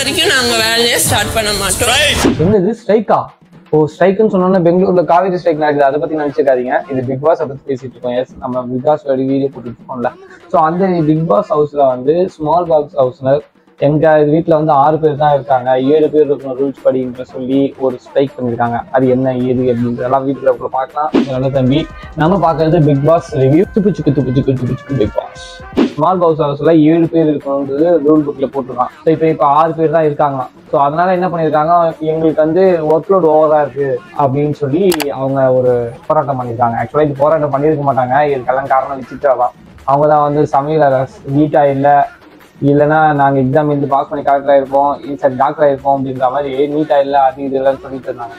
வரைக்கும் நாங்க வேலையே ஸ்டார்ட் பண்ண மாட்டோம் என்னது ஸ்ட்ரைக்கா ஓ ஸ்ட்ரைக்குன்னு சொன்னோன்னா பெங்களூர்ல காவேரி ஸ்ட்ரைக் நடக்குது அதை பத்தி நினைச்சுக்காதீங்க இது பிக் பாஸ் பத்தி பேசிட்டு இருக்கோம் எஸ் நம்ம பிக் பாஸ் வீடியோ போட்டுட்டு இருக்கோம்ல ஸோ அந்த பிக் பாஸ் ஹவுஸ்ல வந்து ஸ்மால் பாக்ஸ் ஹவுஸ்ல எங்க வீட்ல வந்து ஆறு பேர் தான் இருக்காங்க ஏழு பேர் இருக்கணும் ரூல்ஸ் படின்ற சொல்லி ஒரு ஸ்ட்ரைக் பண்ணிருக்காங்க அது என்ன ஏது அப்படின்றதெல்லாம் வீட்டுல உள்ள பார்க்கலாம் நல்ல தம்பி நம்ம பார்க்கறது பிக் பாஸ் ரிவ்யூ துப்பு சுக்கு துப்பு சுக்கு துப்பு சுக்கு பிக் பாஸ் ஸ்மால் பாக்ஸ் ஹவுஸ்ல ஏழு பேர் இருக்கணுன்றது ரூல் புக்ல போட்டிருக்கான் ஸோ இப்போ இப்போ ஆறு பேர் தான் இருக்காங்களாம் ஸோ அதனால என்ன பண்ணியிருக்காங்க எங்களுக்கு வந்து ஒர்க் லோட் ஓவரா இருக்கு அப்படின்னு சொல்லி அவங்க ஒரு போராட்டம் பண்ணியிருக்காங்க ஆக்சுவலாக இது போராட்டம் பண்ணியிருக்க மாட்டாங்க இதுக்கெல்லாம் காரணம் விசித்ரா தான் அவங்க தான் வந்து சமையல் நீட்டா இல்லை இல்லைன்னா நாங்க எக்ஸாம் எழுதி பாஸ் பண்ணி கலெக்டர் ஆயிருப்போம் சரி டாக்டர் ஆயிருப்போம் அப்படின்ற மாதிரி நீட்டா இல்லை அது இது இல்லைன்னு சொல்லிட்டு இருந்தாங்க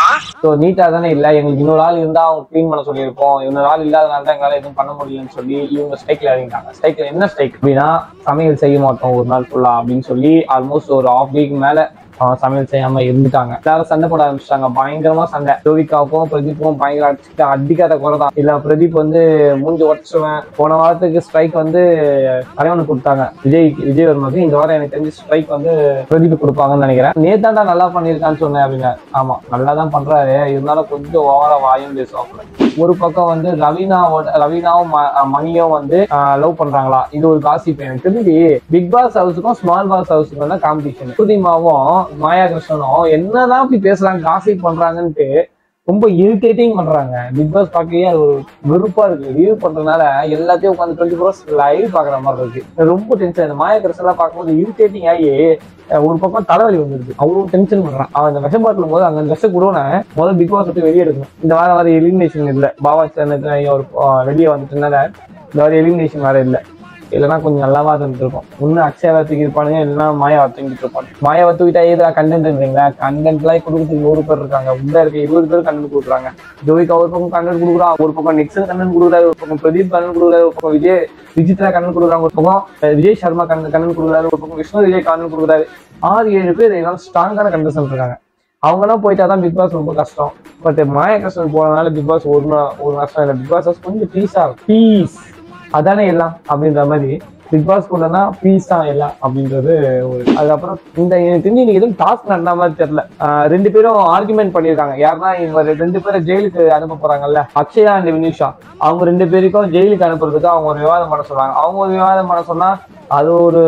ஸோ நீட்டா தானே இல்லை எங்களுக்கு இன்னொரு ஆள் இருந்தா அவங்க க்ளீன் பண்ண சொல்லியிருப்போம் இன்னொரு ஆள் இல்லாதனால தான் எங்களால் எதுவும் பண்ண முடியலன்னு சொல்லி இவங்க ஸ்ட்ரைக்ல இறங்கிட்டாங்க ஸ்ட்ரைக்ல என்ன ஸ்ட்ரைக் அப்படின்னா சமையல் செய்ய மாட்டோம் ஒரு நாள் ஃபுல்லா அப்படின்னு சொல்லி ஆல்மோஸ்ட் ஒரு ஆஃப் வீக் மேல அவன் சமையல் செய்யாம இருந்துட்டாங்க எல்லாரும் சண்டை போட ஆரம்பிச்சிட்டாங்க பயங்கரமா சண்டை ஜோவிகாவுக்கும் பிரதீப்பும் பயங்கர அடிச்சுட்டு அடிக்காத குறை தான் இல்ல பிரதீப் வந்து மூஞ்சி உடச்சுவேன் போன வாரத்துக்கு ஸ்ட்ரைக் வந்து தலைவனுக்கு கொடுத்தாங்க விஜய் விஜய் வர்மாக்கு இந்த வாரம் எனக்கு தெரிஞ்சு ஸ்ட்ரைக் வந்து பிரதீப் கொடுப்பாங்கன்னு நினைக்கிறேன் நேத்தாண்டா நல்லா பண்ணியிருக்கான்னு சொன்னேன் அப்படிங்க ஆமா நல்லா தான் பண்றாரு இருந்தாலும் கொஞ்சம் ஓவரா வாயும் பேசுவாங்க ஒரு பக்கம் வந்து ரவீனாவோட ரவீனாவும் ம- மணியும் வந்து லவ் பண்றாங்களா இது ஒரு காசிப் எனக்கு தெரிஞ்சு பிக் பாஸ் ஹவுஸுக்கும் ஸ்மால் பாஸ் ஹவுஸுக்கும் தான் காம்படிஷன் புதிமாவும் மாயா கிருஷ்ணனும் என்னதான் இப்படி பேசுறாங்க காசிப் பண்றாங்கன்ட்டு ரொம்ப இரிட்டேட்டிங் பண்றாங்க பிக் பாஸ் பார்க்கவே அது ஒரு வெறுப்பா இருக்கு ரிவ்யூ பண்றதுனால எல்லாத்தையும் உட்காந்து டுவெண்ட்டி ஃபோர்ஸ் லைவ் பாக்குற மாதிரி இருக்கு ரொம்ப டென்ஷன் இந்த மாயா கிருஷ்ணன் பார்க்கும்போது இரிட்டேட்டிங் ஆகி அஹ் ஒரு பக்கம் தலைவலி வந்துருது அவ்வளவு டென்ஷன் பண்றான் அவன் அந்த விஷம் பாட்டிலும் போது அங்க விஷம் கொடுவன முதல்ல பிக் பாஸ் விட்டு வெளியே எடுக்கணும் இந்த வாரம் வர எலிமினேஷன் இல்லை பாபா சேனத்து ஒரு அஹ், வெளியே வந்துட்டனால இந்த வாரம் எலிமினேஷன் வேற இல்லை இல்லைன்னா கொஞ்சம் நல்லாவா இருந்திருக்கும் ஒண்ணு அக்ஷயாவை தூக்கி இருப்பானுங்க இல்லைன்னா மாயாவை தூக்கிட்டு இருப்பாங்க மாயாவை தூக்கிட்டா ஏதா கண்டென்ட் இருந்தீங்களா கண்டென்ட்லாம் கொடுக்கறதுக்கு நூறு பேர் இருக்காங்க உள்ள இருக்க இருபது பேர் கண்டென்ட் கொடுக்குறாங்க ஜோவிகா ஒரு பக்கம் கண்டென்ட் கொடுக்குறா ஒரு பக்கம் நிக்சன் கண்டென்ட் கொடுக்குறாரு ஒரு பக்கம் பிரதீப் கண்டென்ட் கொடுக்குறாரு ஒரு பக்கம் விஜய் விஜித்ரா கண்டென்ட் கொடுக்குறாங்க ஒரு பக்கம் அஹ், விஜய் சர்மா கண்டென்ட் கண்டென்ட் கொடுக்குறாரு ஒரு பக்கம் விஷ்ணு விஜய் கண்டென்ட் கொடுக்குறாரு ஆறு ஏழு பேர் இதெல்லாம் ஸ்ட்ராங்கான கண்டென்ட் இருக்காங்க அவங்கலாம் போயிட்டாதான் பிக் பாஸ் ரொம்ப கஷ்டம் பட் மாய கஷ்டம் போனதுனால பிக் பாஸ் ஒரு நா- ஒரு கஷ்டம் இல்லை பிக் பாஸ் கொஞ்சம் பீஸா பீஸ் அதானே எல்லாம் அப்படின்ற மாதிரி பிக் பாஸ் கூடனா பீஸ் தான் எல்லாம் அப்படின்றது ஒரு அதுக்கப்புறம் இந்த எனக்கு தெரிஞ்சு இன்னைக்கு எதுவும் டாஸ்க் நடந்த மாதிரி தெரியல ஆஹ் ரெண்டு பேரும் ஆர்குமெண்ட் பண்ணியிருக்காங்க யாருன்னா இவங்க ரெ- ரெண்டு பேரை ஜெயிலுக்கு அனுப்ப போறாங்கல்ல அக்ஷயா அண்ட் வினிஷா அவங்க ரெண்டு பேருக்கும் ஜெயிலுக்கு அனுப்புறதுக்கு அவங்க ஒரு விவாதம் பண்ண சொல்றாங்க அவங்க ஒரு விவாதம் பண்ண சொன்னா அது ஒரு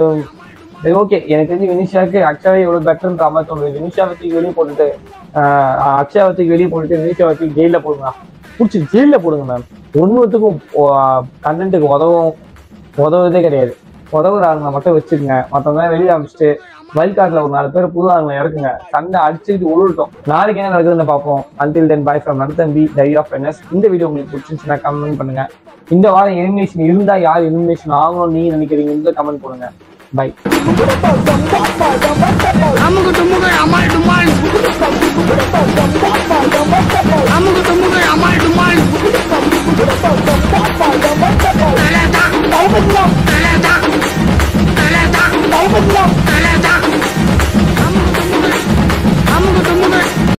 ஓகே எனக்கு தெரிஞ்சு வினிஷாவுக்கு அக்ஷயாவே எவ்வளவு பெட்டர்ன்ற மாதிரி தோணுது வினிஷா வச்சு வெளியே போட்டுட்டு ஆஹ் அக்ஷயா வச்சு வெளியே போட்டுட்டு வினிஷா வச்சு ஜெயில போடுங்க பிடிச்சி ஜெயில போடுங்க மேம் ஒன்றுத்துக்கும் கண்டென்ட்டுக்கு உதவும் உதவுறதே கிடையாது உதவுற ஆளுங்க மட்டும் வச்சுக்கோங்க மற்றவங்க வெளியே அமிச்சிட்டு வைல்ட் கார்டில் ஒரு நாலு பேர் புது ஆளுங்களை இறக்குங்க சண்டை அடிச்சுட்டு உருட்டோம் நாளைக்கு என்ன நடக்குதுன்னு பார்ப்போம் அன்டில் தென் பாய் ஃப்ரம் நடத்தம்பி டைரி ஆஃப் என்எஸ் இந்த வீடியோ உங்களுக்கு பிடிச்சிருந்துச்சுன்னா கமெண்ட் பண்ணுங்க இந்த வாரம் எலிமினேஷன் இருந்தா யார் எலிமினேஷன் ஆகணும்னு நீங்க நினைக்கிறீங்கன்னு கமெண்ட் பண்ணுங்க பை I'm